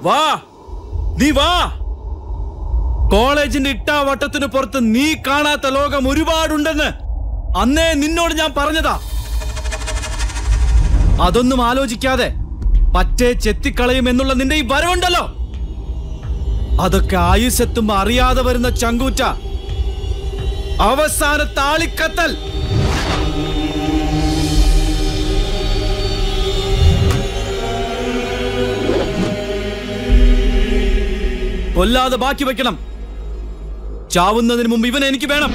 വാ നീ വാ കോളേജിന്റെ ഇട്ടാവട്ടത്തിന് പുറത്ത് നീ കാണാത്ത ലോകം ഒരുപാടുണ്ടെന്ന് അന്നേ നിന്നോട് ഞാൻ പറഞ്ഞതാ അതൊന്നും ആലോചിക്കാതെ പറ്റേ ചെത്തിക്കളയും എന്നുള്ള നിന്റെ ഈ വരവുണ്ടല്ലോ അതൊക്കെ ആയുസെത്തുമ്പോ അറിയാതെ വരുന്ന ചങ്കൂറ്റ അവസാന താളിക്കത്തൽ കൊല്ലാതെ ബാക്കി വെക്കണം ചാവുന്നതിന് മുമ്പ് ഇവൻ എനിക്ക് വേണം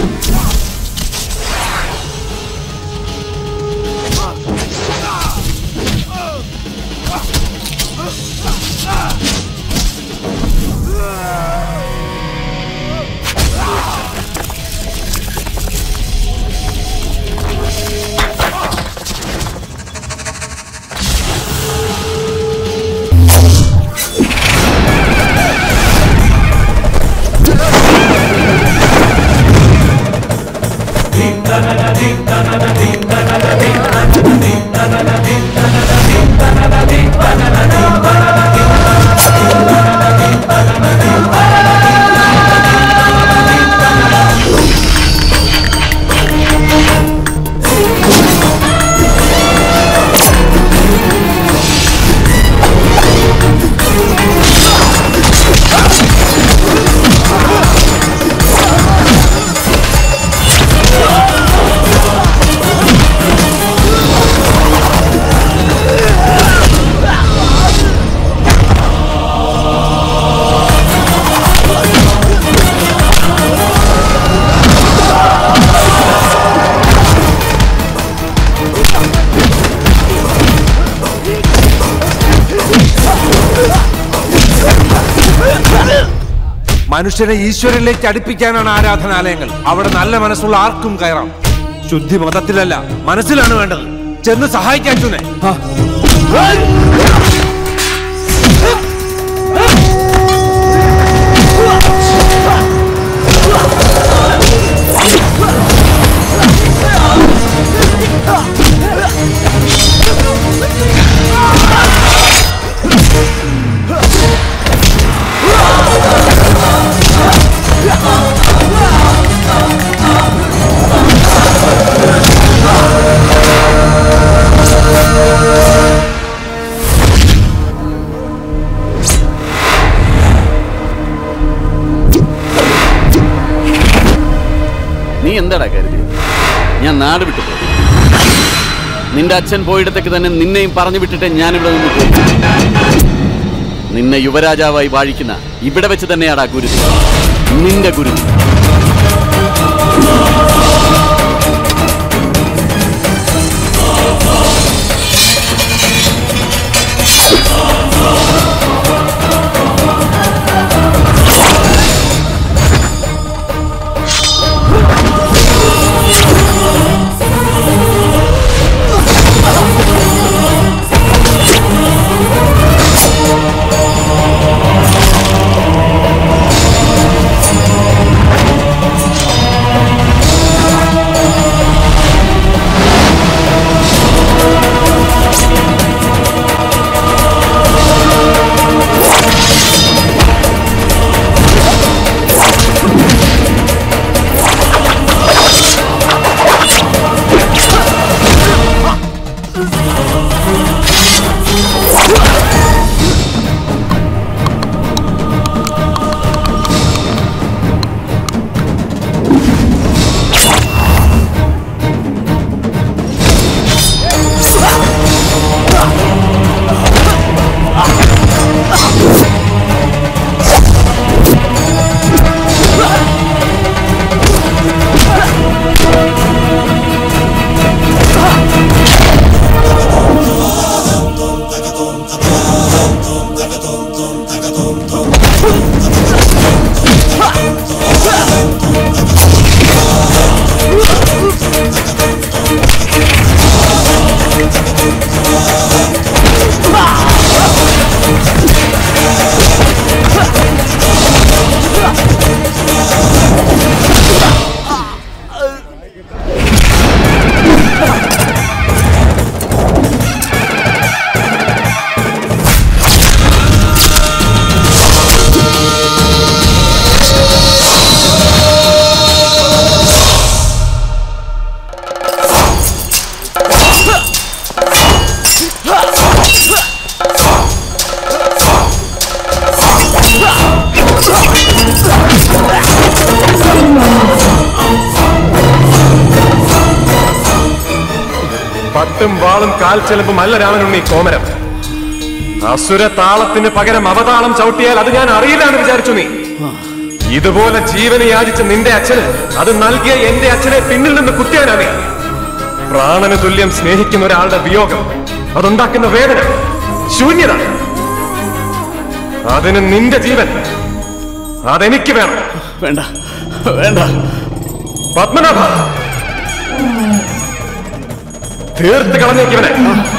മനുഷ്യനെ ഈശ്വരനിലേക്ക് അടുപ്പിക്കാനാണ് ആരാധനാലയങ്ങൾ അവിടെ നല്ല മനസ്സുള്ള ആർക്കും കയറാം ശുദ്ധി മതത്തിലല്ല മനസ്സിലാണ് വേണ്ടത് ചെന്ന് സഹായിക്കാൻ ചുനെ നീ എന്താടാ കരുതി ഞാൻ നാട് വിട്ടു പോകും നിന്റെ അച്ഛൻ പോയിടത്തേക്ക് തന്നെ നിന്നെയും പറഞ്ഞു വിട്ടിട്ട് ഞാനിവിടെ നിന്ന് പോയി നിന്നെ യുവരാജാവായി വാഴിക്കുന്ന ഇവിടെ വെച്ച് തന്നെയാടാ ഗുരുതി നിന്റെ ഗുരുതി പട്ടും വാളും കാൽ ചെലപ്പും അല്ല രാമനുണ്ണി കോമരം അസുര താളത്തിന് പകരം അവതാളം ചവിട്ടിയാൽ അത് ഞാൻ അറിയില്ല എന്ന് വിചാരിച്ചു നീ ഇതുപോലെ ജീവന് യാചിച്ച നിന്റെ അച്ഛന് അത് നൽകിയ എന്റെ അച്ഛനെ പിന്നിൽ നിന്ന് കുത്തിയാനാണ് പ്രാണന് തുല്യം സ്നേഹിക്കുന്ന ഒരാളുടെ വിയോഗം അതുണ്ടാക്കുന്ന വേദന ശൂന്യത അതിന് നിന്റെ ജീവൻ അതെനിക്ക് വേണം വേണ്ട വേണ്ട പത്മനാഭ തീർത്ത് കളഞ്ഞേക്കിവനെ